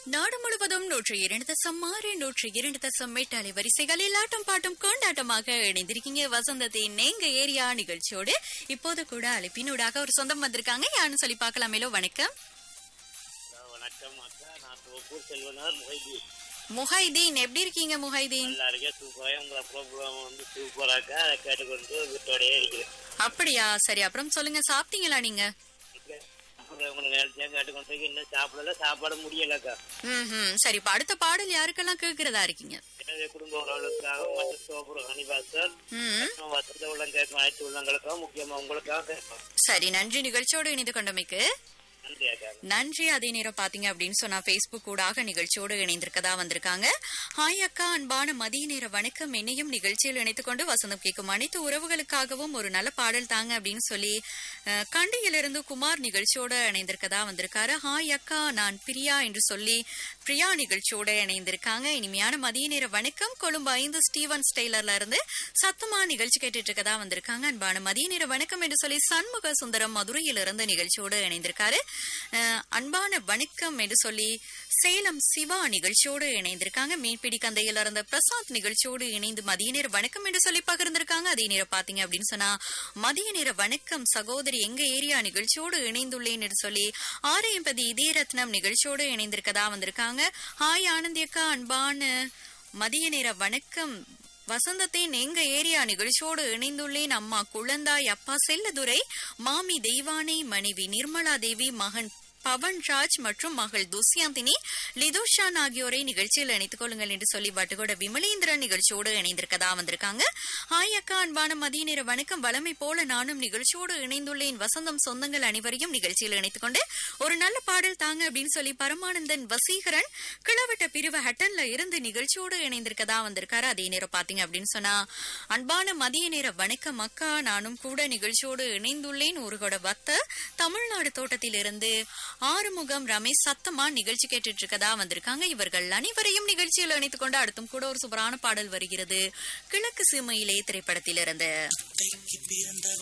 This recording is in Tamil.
நாடு முழுவதும் நூற்று இரண்டு தசம் ஆறு நூற்று இரண்டு தசம் எட்டு அலைவரிசைகளில் ஆட்டம் பாட்டும் கொண்டாட்டமாக இணைந்திருக்கீங்க வசந்தத்தின் எங்க ஏரியா நிகழ்ச்சியோடு இப்போது கூட அழைப்பினூடாக ஒரு சொந்தம் வந்திருக்காங்க யாருன்னு சொல்லி பார்க்கலாமேலோ வணக்கம் வணக்கம் அக்கா நான் தோப்பூர் செல்வனார் மொய்தி முஹைதீன் எப்படி இருக்கீங்க முஹைதீன் நல்லா இருக்கேன் சூப்பராக உங்களை ப்ரோக்ராம் வந்து சூப்பராக்கா அதை கேட்டுக்கொண்டு வீட்டோடயே இருக்கிறேன் அப்படியா சரி அப்புறம் சொல்லுங்க சாப்பிட்டீங்களா நீங்க அப்புறம் உங்களை நேரத்தையும் கேட்டுக்கொண்டு இருக்கேன். இன்னும் சாப்பிடல சாப்பாடு முடியலக்கா ம் சரி இப்ப அடுத்த பாடல் யாருக்கெல்லாம் கேட்கிறதா இருக்கீங்க எனது குடும்ப உறவுகளுக்காக மற்ற தோப்பூர் ஹனிபாசர் ம் வசந்த உள்ளம் கேட்கும் அனைத்து உள்ளங்களுக்காக முக்கியமா உங்களுக்காக கேட்போம் சரி நன்றி நிகழ்ச்சியோடு இணைந்து கொண்டமைக்கு நன்றி அக்கா நன்றி அதே நேரம் பாத்தீங்க அப்படின்னு சொன்னா Facebook ஊடாக நிகழ்ச்சியோடு இணைந்திருக்கதா வந்திருக்காங்க ஹாய் அக்கா அன்பான மதிய நேர வணக்கம் என்னையும் நிகழ்ச்சியில் இணைத்துக் கொண்டு வசந்தம் கேட்கும் அனைத்து உறவுகளுக்காகவும் ஒரு நல்ல பாடல் தாங்க அப்படின்னு சொல்லி அஹ், கண்டியிலிருந்து குமார் நிகழ்ச்சியோட இணைந்திருக்கதா வந்திருக்காரு ஹாய் அக்கா நான் பிரியா என்று சொல்லி பிரியா நிகழ்ச்சியோட இணைந்திருக்காங்க இனிமையான மதிய நேர வணக்கம் கொழும்பு ஐந்து ஸ்டீவன் ஸ்டெய்லர்ல இருந்து சத்தமா நிகழ்ச்சி கேட்டுட்டு இருக்கதா வந்திருக்காங்க அன்பான மதிய நேர வணக்கம் என்று சொல்லி சண்முக சுந்தரம் மதுரையிலிருந்து நிகழ்ச்சியோடு இணைந்திருக்காரு அஹ், அன்பான வணக்கம் என்று சொல்லி சேலம் சிவா நிகழ்ச்சியோடு இணைந்திருக்காங்க மீன்பிடி கந்தையில இருந்த பிரசாந்த் நிகழ்ச்சியோடு இணைந்து மதிய நேர வணக்கம் என்று சொல்லி பகிர்ந்திருக்காங்க அதே நேரம் பாத்தீங்க அப்படின்னு சொன்னா மதிய நேர வணக்கம் சகோதரி எங்க ஏரியா நிகழ்ச்சியோடு இணைந்துள்ளேன் என்று சொல்லி ஆரையம்பதி இதயரத்னம் நிகழ்ச்சியோடு இணைந்திருக்கதா வந்திருக்காங்க ஹாய் ஆனந்தி அக்கா அன்பான மதிய நேர வணக்கம் வசந்தத்தின் எங்க ஏரியா நிகழ்ச்சியோடு இணைந்துள்ளேன் அம்மா குழந்தாய் அப்பா செல்லதுரை மாமி தெய்வானை மனைவி நிர்மலா தேவி மகன் பவன்ராஜ் மற்றும் மகள் துஷ்யந்தினி லிதுஷான் ஆகியோரை நிகழ்ச்சியில் இணைத்துக் கொள்ளுங்கள் என்று சொல்லி வட்டுகோட விமலேந்திரன் நிகழ்ச்சியோடு இணைந்திருக்கதா வந்திருக்காங்க ஹாய் அக்கா அன்பான மதிய நேர வணக்கம் வளமை போல நானும் நிகழ்ச்சியோடு இணைந்துள்ளேன் வசந்தம் சொந்தங்கள் அனைவரையும் நிகழ்ச்சியில் இணைத்துக் கொண்டு ஒரு நல்ல பாடல் தாங்க அப்படின்னு சொல்லி பரமானந்தன் வசீகரன் கிளவட்ட பிரிவு ஹட்டன்ல இருந்து நிகழ்ச்சியோடு இணைந்திருக்கதா வந்திருக்காரு அதே நேரம் பாத்தீங்க அப்படின்னு சொன்னா அன்பான மதிய நேர வணக்கம் அக்கா நானும் கூட நிகழ்ச்சியோடு இணைந்துள்ளேன் ஊருகோட வத்த தமிழ்நாடு தோட்டத்திலிருந்து ஆறுமுகம் ரமேஷ் சத்தமா நிகழ்ச்சி கேட்டுட்டு இருக்கதா வந்திருக்காங்க இவர்கள் அனைவரையும் நிகழ்ச்சியில் இணைத்துக் கொண்டு அடுத்தும் கூட ஒரு சூப்பரான பாடல் வருகிறது கிழக்கு சீமையிலே திரைப்படத்திலிருந்து